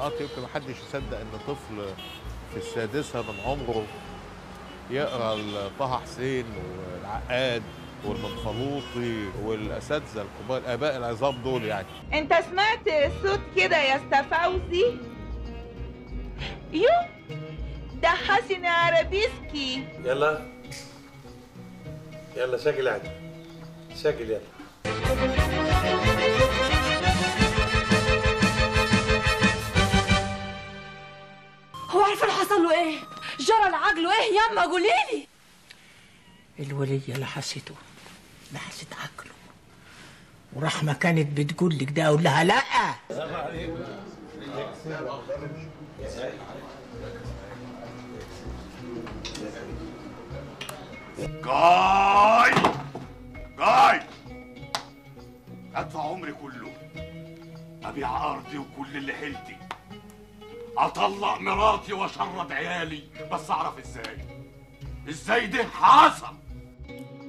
قراءات يمكن محدش يصدق ان طفل في السادسه من عمره يقرا طه حسين والعقاد والمنفلوطي والاساتذه الكبار الاباء العظام دول يعني انت سمعت صوت كده يا استا فوزي يو ده حسن عربيسكي يلا يلا شكل عادي شكل يلا هو عارفه اللي حصل له ايه جرى لعقله ايه ياما قولي لي الولية لحسته لحست عقله ورحمة كانت بتقول لك ده أقول لها لأ جاي جاي ادفع عمري كله ابيع ارضي وكل اللي حيلتي اطلق مراتي واشرد عيالي بس اعرف ازاي ازاي ده حصل